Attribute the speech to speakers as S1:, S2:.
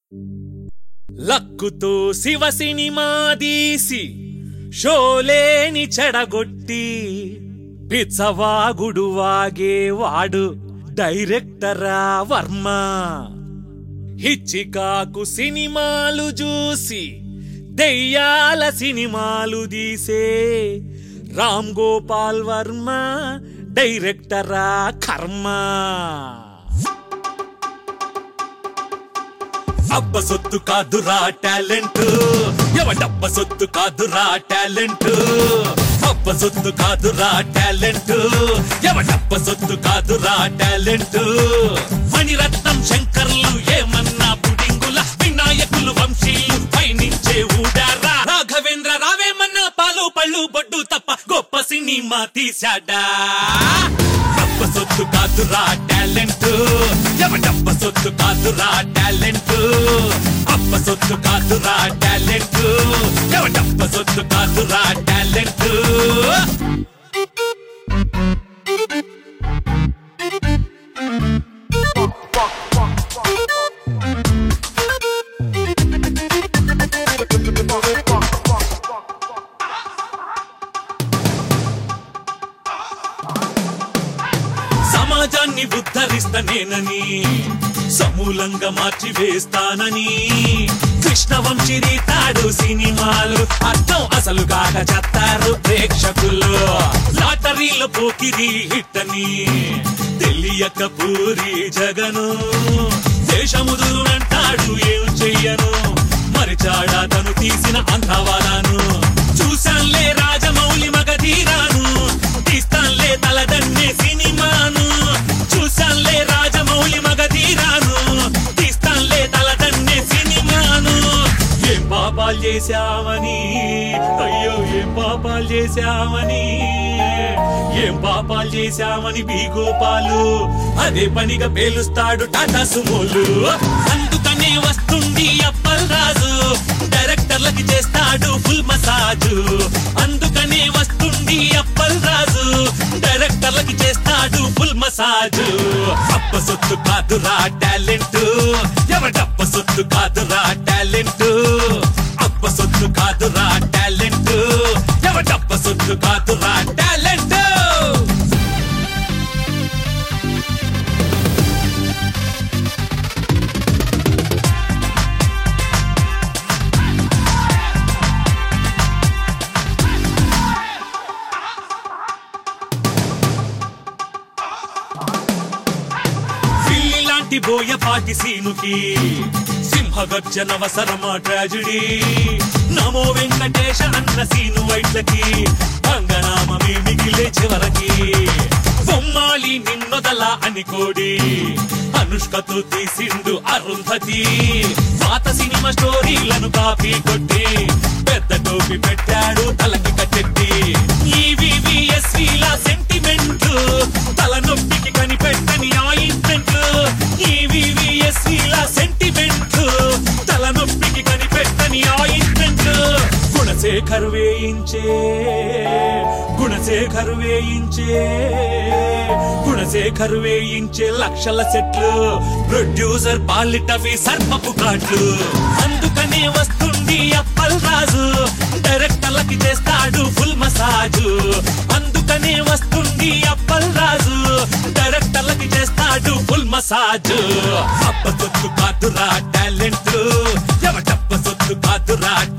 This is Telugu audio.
S1: లక్కుతో శివ సినిమా తీసి షోలేని చెడగొట్టి పిచ్చవాగుడు వాగేవాడు డైరెక్టరా వర్మ హిచ్చికాకు సినిమాలు చూసి దెయ్యాల సినిమాలు తీసే రామ్ గోపాల్ వర్మ డైరెక్టరా కర్మ అబ్బ సొత్తు కాదురా టాలెంట్ ఎవడబ్బ సొత్తు కాదురా టాలెంట్ అబ్బ సొత్తు కాదురా టాలెంట్ ఎవడబ్బ సొత్తు కాదురా టాలెంట్ మణిరత్నం శంకర్లు ఏమన్నా పుడింగుల వినాయకులు వంశీలు పయనించే ఊడారా రాఘవేంద్ర రావేమన్నా పాలు పళ్ళు బొడ్డు తప్ప గొప్ప సినిమా తీశాడా డబ్బ సొత్తు కాదురా టాలెంట్ ఎవడబ్బ సొత్తు కాదురా టాలెంట్ అబ్బ సొత్తు కాదురా టాలెంట్ ఎవడబ్బ సొత్తు కాదురా టాలెంట్ సమాజాన్ని ఉద్ధరిస్తనేనని సమూలంగా మార్చి వేస్తానని కృష్ణవంశీ తాడు సినిమాలు అర్థం అసలు కాక చెత్తారు ప్రేక్షకులు లాటరీలో పోకిరి హిట్ అని తెలియక పూరి జగను దేశముదురునంటాడు ఏం చెయ్యను మరిచాడా తను తీసిన అంతవాదాను చూశాన్లే రాజమౌళి మగధీరాను తీస్తాన్లే తలదన్నే సినిమాను చూశాన్లే రాజమౌళి మగధీరాను తీస్తాన్లే తలదన్నే సినిమాను ఏం పాపాలు చేశామని అయ్యో ఏం పాపాలు చేశామని ఏం పాపాలు చేశామని బీగోపాలు అదే పనిగా పేలుస్తాడు టాటా సుమోలు అందుకనే వస్తుంది అప్పల్ రాజు డైరెక్టర్లకి చేస్తాడు ఫుల్ మసాజు అందుకనే వస్తుంది అప్పల్ రాజు డైరెక్టర్లకి చేస్తాడు ఫుల్ మసాజు అప్ప సొత్తు కాదురా టాలెంట్ ఎవడప్ప సొత్తు కాదురా టాలెంట్ అప్ప సొత్తు కాదురా టాలెంట్ ఎవడప్ప సొత్తు కాదురా టాలెంట్ పిల్లి లాంటి బోయపాటి సీనుకి సింహగర్జనవసరమా ట్రాజడీ నమో వెంకటేశ అన్న సీను వైట్లకి అంగనామమే మిగిలే చివరకి బొమ్మాలి నిన్నొదల అని కోడి అనుష్కతో తీసిండు అరుంధతి పాత సినిమా స్టోరీలను కాపీ కొట్టి పెద్ద టోపీ పెట్టాడు తలకి కట్టెట్టి ఈవీవీఎస్వీ లా సెంటిమెంట్ తలనొప్పికి కనిపెట్టని ఆయింట్మెంట్ ఈవీవీఎస్వీ లా సెంటిమెంట్ తలనొప్పికి కనిపెట్టని ఆయింట్మెంట్ గుణశేఖర్ వేయించే గుణశేఖర్ వేయించే గుణశేఖర్ వేయించే లక్షల సెట్లు ప్రొడ్యూసర్ పాలిటవి సర్పపు కాట్లు అందుకనే వస్తుంది అప్పల్ రాజు డైరెక్టర్లకి చేస్తాడు ఫుల్ మసాజు అందుకనే వస్తుంది అప్పల్ రాజు డైరెక్టర్లకి చేస్తాడు ఫుల్ మసాజు అప్ప సొత్తు కాదురా టాలెంట్ ఎవటప్ప సొత్తు కాదురా